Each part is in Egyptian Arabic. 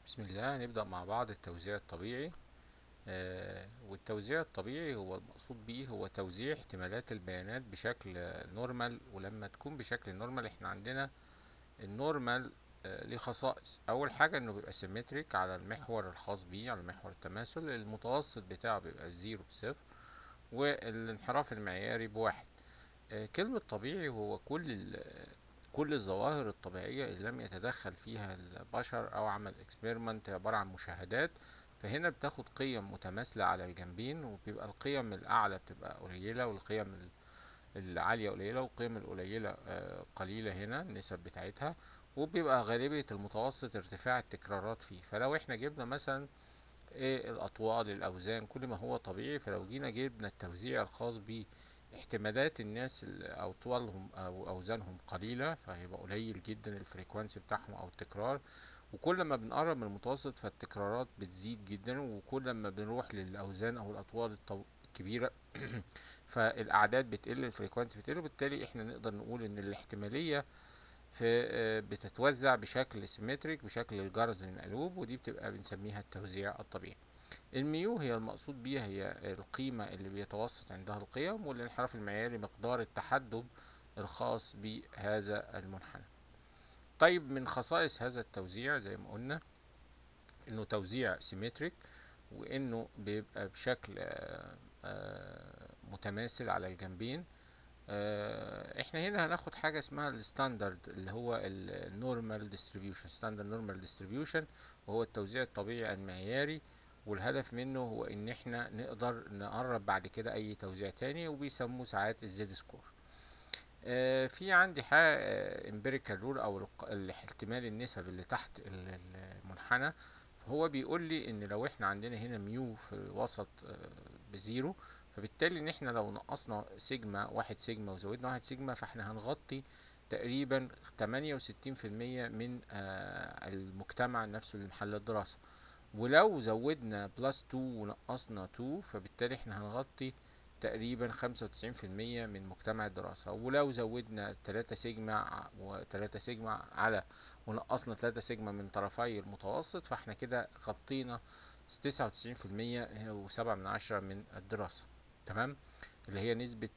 بسم الله هنبدأ مع بعض التوزيع الطبيعي آه والتوزيع الطبيعي هو المقصود بيه هو توزيع احتمالات البيانات بشكل نورمال ولما تكون بشكل نورمال احنا عندنا النورمال آه ليه خصائص اول حاجة انه بيبقى سيمتريك على المحور الخاص بيه على محور التماثل المتوسط بتاعه بيبقى زيرو بصفر والانحراف المعياري بواحد آه كلمة طبيعي هو كل كل الظواهر الطبيعية اللي لم يتدخل فيها البشر أو عمل اكسبيرمنت عبارة عن مشاهدات فهنا بتاخد قيم متماثلة على الجنبين وبيبقى القيم الأعلى بتبقى قليلة والقيم العالية قليلة والقيم القليلة قليلة هنا النسب بتاعتها وبيبقى غالبية المتوسط ارتفاع التكرارات فيه فلو احنا جبنا مثلا ايه الأطوال الأوزان كل ما هو طبيعي فلو جينا جبنا التوزيع الخاص بيه احتمالات الناس اللي او طولهم او اوزانهم قليله فهيبقى قليل جدا الفريكوانسي بتاعهم او التكرار وكل ما بنقرب من المتوسط فالتكرارات بتزيد جدا وكل ما بنروح للاوزان او الاطوال الطو... الكبيره فالاعداد بتقل الفريكوانسي بتقل وبالتالي احنا نقدر نقول ان الاحتماليه في بتتوزع بشكل سيمتريك بشكل الجرز المقلوب ودي بتبقى بنسميها التوزيع الطبيعي الميو هي المقصود بيها هي القيمة اللي بيتوسط عندها القيم والانحراف المعياري مقدار التحدب الخاص بهذا المنحنى طيب من خصائص هذا التوزيع زي ما قلنا انه توزيع سيمتريك وانه بيبقى بشكل متماثل على الجنبين احنا هنا هناخد حاجة اسمها الستاندرد اللي هو النورمال ديستريبيوشن ستاندرد نورمال ديستريبيوشن وهو التوزيع الطبيعي المعياري والهدف منه هو ان احنا نقدر نقرب بعد كده اي توزيع تاني وبيسموه ساعات الزد سكور آه في عندي حاجة امبيريكال رول او الاحتمال النسب اللي تحت المنحنى هو بيقول لي ان لو احنا عندنا هنا ميو في الوسط آه بزيرو فبالتالي ان احنا لو نقصنا سيجما واحد سيجما وزودنا واحد سيجما فاحنا هنغطي تقريبا تمانية وستين في المية من آه المجتمع نفسه اللي محل الدراسة ولو زودنا بلس 2 ونقصنا 2 فبالتالي احنا هنغطي تقريبا خمسة وتسعين في المية من مجتمع الدراسة ولو زودنا تلاتة سيجما وتلاتة سيجما على ونقصنا تلاتة سيجما من طرفي المتوسط فاحنا كده غطينا تسعة وتسعين في المية وسبعة من عشرة من الدراسة تمام اللي هي نسبة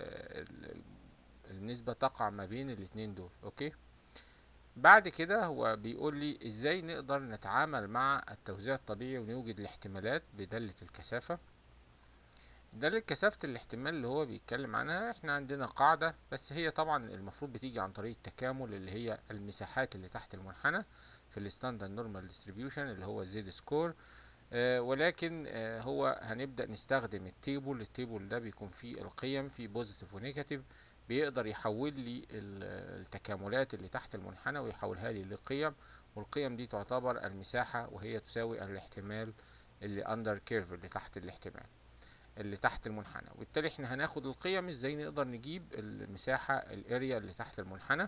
النسبة تقع ما بين الاتنين دول اوكي بعد كده هو بيقول لي ازاي نقدر نتعامل مع التوزيع الطبيعي ونوجد الاحتمالات بدالة الكثافة دالة كثافة الاحتمال اللي هو بيتكلم عنها احنا عندنا قاعدة بس هي طبعا المفروض بتيجي عن طريق التكامل اللي هي المساحات اللي تحت المنحنى في الستاندرد نورمال ديستريبيوشن اللي هو زد سكور آه ولكن آه هو هنبدأ نستخدم التيبل التيبل ده بيكون فيه القيم فيه بوزيتيف ونيجاتيف بيقدر يحول لي التكاملات اللي تحت المنحنى ويحولها لي لقيم والقيم دي تعتبر المساحة وهي تساوي الاحتمال اللي اندر كيرف اللي تحت الاحتمال اللي تحت المنحنى وبالتالي احنا هناخد القيم ازاي نقدر نجيب المساحة الاريا اللي تحت المنحنى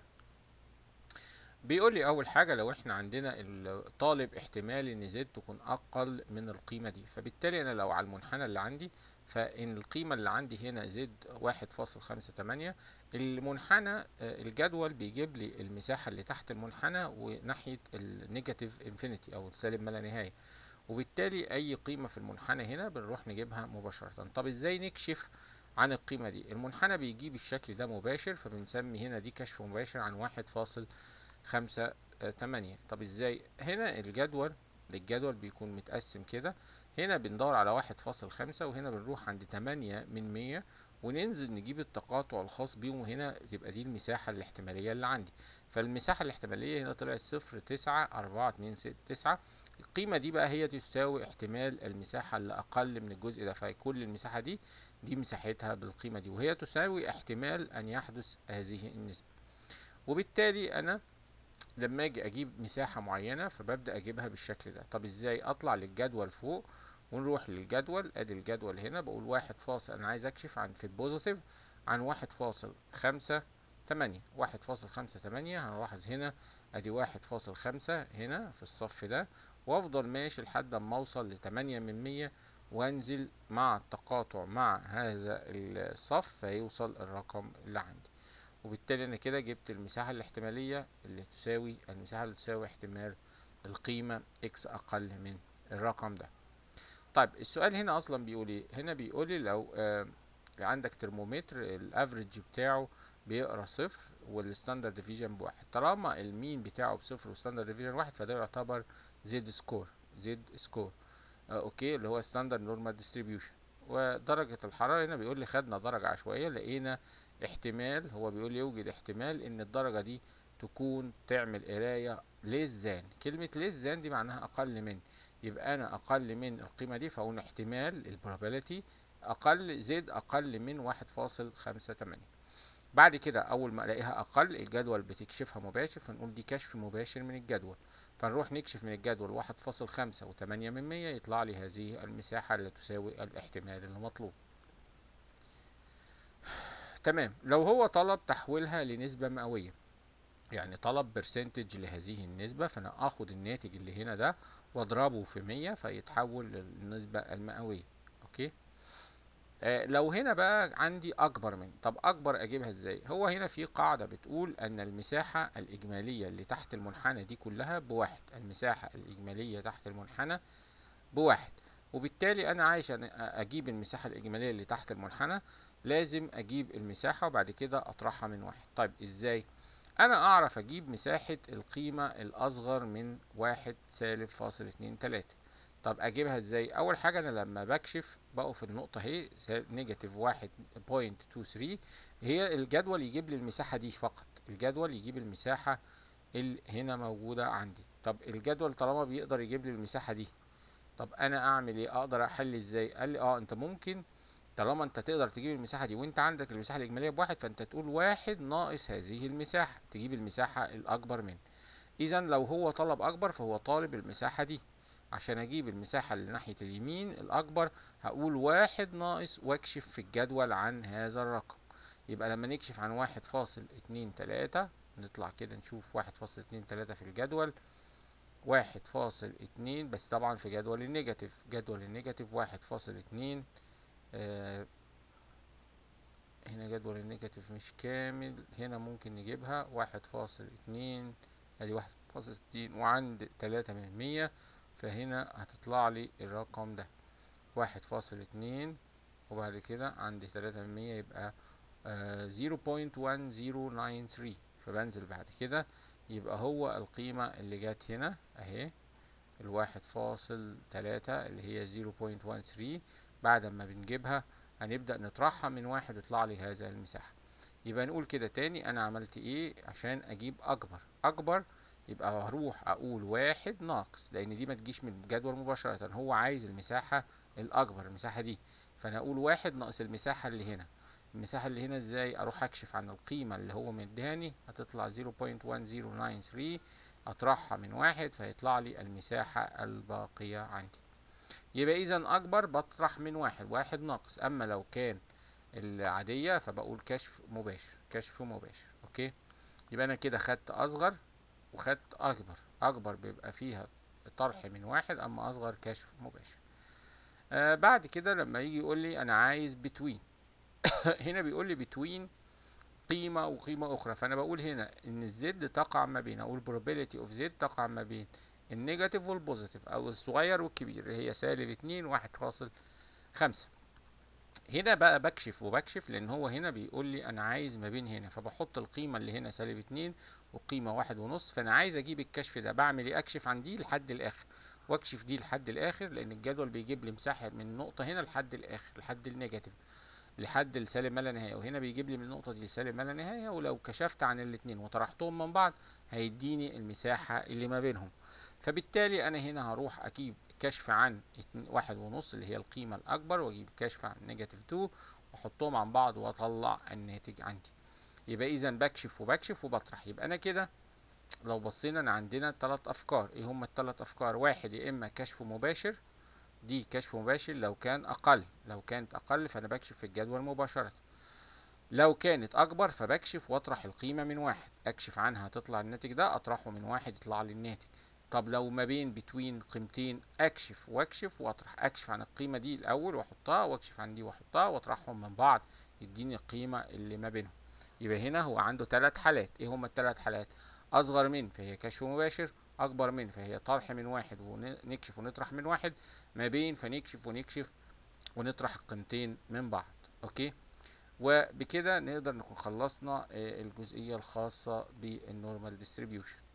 بيقول لي اول حاجة لو احنا عندنا الطالب احتمال ان زد تكون اقل من القيمة دي فبالتالي انا لو على المنحنى اللي عندي فإن القيمة اللي عندي هنا زد واحد فاصل خمسة تمانية المنحنى الجدول بيجيب لي المساحة اللي تحت المنحنى وناحية النيجاتيف انفينيتي أو السالب ما لا نهاية وبالتالي أي قيمة في المنحنى هنا بنروح نجيبها مباشرة طب إزاي نكشف عن القيمة دي المنحنى بيجيب الشكل ده مباشر فبنسمي هنا دي كشف مباشر عن واحد فاصل خمسة تمانية طب إزاي هنا الجدول الجدول بيكون متقسم كده هنا بندور على واحد فاصل خمسة وهنا بنروح عند تمانية من مية وننزل نجيب التقاطع الخاص بيهم وهنا تبقى دي المساحة الاحتمالية اللي عندي فالمساحة الاحتمالية هنا طلعت صفر تسعة أربعة اتنين ستة تسعة القيمة دي بقى هي تساوي احتمال المساحة اللي أقل من الجزء ده فكل المساحة دي دي مساحتها بالقيمة دي وهي تساوي احتمال أن يحدث هذه النسبة وبالتالي أنا لما اجي اجيب مساحة معينة فببدأ اجيبها بالشكل ده طب ازاي اطلع للجدول فوق ونروح للجدول ادي الجدول هنا بقول واحد فاصل انا عايز اكشف عن في البوزيتيف عن واحد فاصل خمسة تمانية واحد فاصل خمسة تمانية هنلاحظ هنا ادي واحد فاصل خمسة هنا في الصف ده وافضل ماشي لحد اما اوصل لتمانية من مية وانزل مع التقاطع مع هذا الصف فيوصل الرقم اللي عندي وبالتالي انا كده جبت المساحة الاحتمالية اللي تساوي المساحة اللي تساوي احتمال القيمة اكس اقل من الرقم ده طيب السؤال هنا اصلا بيقول ايه هنا بيقول لي لو آه عندك ترمومتر الافريج بتاعه بيقرا صفر والستاندرد ديفيجن بواحد طالما المين بتاعه بصفر والستاندرد ديفيجن واحد فده يعتبر زد سكور زد سكور آه اوكي اللي هو ستاندرد نورمال ديستريبيوشن ودرجة الحرارة هنا بيقول لي خدنا درجة عشوائية لقينا احتمال هو بيقول لي يوجد احتمال ان الدرجة دي تكون تعمل قراية للزان كلمة للزان دي معناها اقل من يبقى انا اقل من القيمة دي فاقول احتمال البروبابيلتي اقل زد اقل من واحد فاصل خمسة تمانية بعد كده اول ما الاقيها اقل الجدول بتكشفها مباشر فنقول دي كشف مباشر من الجدول فنروح نكشف من الجدول واحد فاصل خمسة وتمانية من مية يطلع لي هذه المساحة اللي تساوي الاحتمال المطلوب تمام لو هو طلب تحويلها لنسبة مئوية يعني طلب برسنتج لهذه النسبة فأنا آخد الناتج اللي هنا ده وأضربه في مية فيتحول للنسبة المئوية أوكي آه لو هنا بقى عندي أكبر من طب أكبر أجيبها إزاي هو هنا في قاعدة بتقول أن المساحة الإجمالية اللي تحت المنحنى دي كلها بواحد المساحة الإجمالية تحت المنحنى بواحد وبالتالي أنا عايز أجيب المساحة الإجمالية اللي تحت المنحنى لازم اجيب المساحة وبعد كده اطرحها من واحد طيب ازاي انا اعرف اجيب مساحة القيمة الاصغر من واحد سالب فاصل اتنين تلاتة طب اجيبها ازاي اول حاجة انا لما بكشف بقف النقطة اهي نيجاتيف واحد بوينت تو ثري هي الجدول يجيب لي المساحة دي فقط الجدول يجيب المساحة اللي هنا موجودة عندي طب الجدول طالما بيقدر يجيب لي المساحة دي طب انا اعمل ايه اقدر احل ازاي قال لي اه انت ممكن طالما انت تقدر تجيب المساحة دي وانت عندك المساحة الإجمالية بواحد فانت تقول واحد ناقص هذه المساحة تجيب المساحة الأكبر منه إذا لو هو طلب أكبر فهو طالب المساحة دي عشان أجيب المساحة اللي ناحية اليمين الأكبر هقول واحد ناقص واكشف في الجدول عن هذا الرقم يبقى لما نكشف عن واحد فاصل اتنين تلاتة نطلع كده نشوف واحد فاصل اتنين تلاتة في الجدول واحد فاصل اتنين بس طبعا في جدول النيجاتيف جدول النيجاتيف واحد فاصل اتنين آه هنا جدول النيجاتيف مش كامل هنا ممكن نجيبها واحد فاصل اتنين ادي واحد فاصل ستين وعند تلاتة من مية فهنا هتطلع لي الرقم ده واحد فاصل اتنين وبعد كده عند تلاتة من مية يبقى زيرو بوينت وان زيرو ناين ثري فبنزل بعد كده يبقى هو القيمة اللي جت هنا اهي الواحد فاصل تلاتة اللي هي زيرو بوينت وان ثري بعد ما بنجيبها هنبدأ نطرحها من واحد يطلع لي هذا المساحة يبقى نقول كده تاني انا عملت ايه عشان اجيب اكبر اكبر يبقى هروح اقول واحد ناقص لان دي ما تجيش من الجدول مباشرة هو عايز المساحة الاكبر المساحة دي فانا اقول واحد ناقص المساحة اللي هنا المساحة اللي هنا ازاي اروح اكشف عن القيمة اللي هو مديهاني هتطلع 0.1093 اطرحها من واحد فيطلع لي المساحة الباقية عندي يبقى اذا اكبر بطرح من واحد واحد ناقص اما لو كان العادية فبقول كشف مباشر كشف مباشر اوكي يبقى انا كده خدت اصغر وخدت اكبر اكبر بيبقى فيها طرح من واحد اما اصغر كشف مباشر آه بعد كده لما يجي يقول لي انا عايز بتوين هنا بيقول لي بتوين قيمة وقيمة أخرى فأنا بقول هنا إن الزد تقع ما بين أو probability of z تقع ما بين النيجاتيف والبوزيتيف أو الصغير والكبير اللي هي سالب اتنين واحد فاصل خمسة هنا بقى بكشف وبكشف لأن هو هنا بيقول لي أنا عايز ما بين هنا فبحط القيمة اللي هنا سالب اتنين وقيمة واحد ونص فأنا عايز أجيب الكشف ده بعمل إيه أكشف عن دي لحد الآخر واكشف دي لحد الآخر لأن الجدول بيجيب لي مساحة من النقطة هنا لحد الآخر لحد النيجاتيف لحد السالب ما لا نهايه وهنا بيجيب لي من النقطه دي سالب ما لا نهايه ولو كشفت عن الاثنين وطرحتهم من بعض هيديني المساحه اللي ما بينهم فبالتالي انا هنا هروح اجيب كشف عن واحد ونص اللي هي القيمه الاكبر واجيب كشف عن نيجاتيف 2 واحطهم عن بعض واطلع الناتج عندي يبقى اذا بكشف وبكشف وبطرح يبقى انا كده لو بصينا انا عندنا ثلاث افكار ايه هم الثلاث افكار واحد يا اما كشف مباشر دي كشف مباشر لو كان اقل لو كانت اقل فانا بكشف في الجدول مباشرة لو كانت اكبر فبكشف واطرح القيمة من واحد اكشف عنها تطلع الناتج ده اطرحه من واحد يطلع لي الناتج طب لو ما بين بتوين قيمتين اكشف واكشف واطرح اكشف عن القيمة دي الاول واحطها واكشف عن دي واحطها واطرحهم من بعض يديني القيمة اللي ما بينهم يبقى هنا هو عنده ثلاث حالات ايه هما الثلاث حالات اصغر من فهي كشف مباشر اكبر من فهي طرح من واحد ونكشف ونطرح من واحد ما بين فنكشف ونكشف ونطرح القيمتين من بعض اوكي وبكده نقدر نكون خلصنا آه، الجزئية الخاصة بالنورمال ديستريبيوشن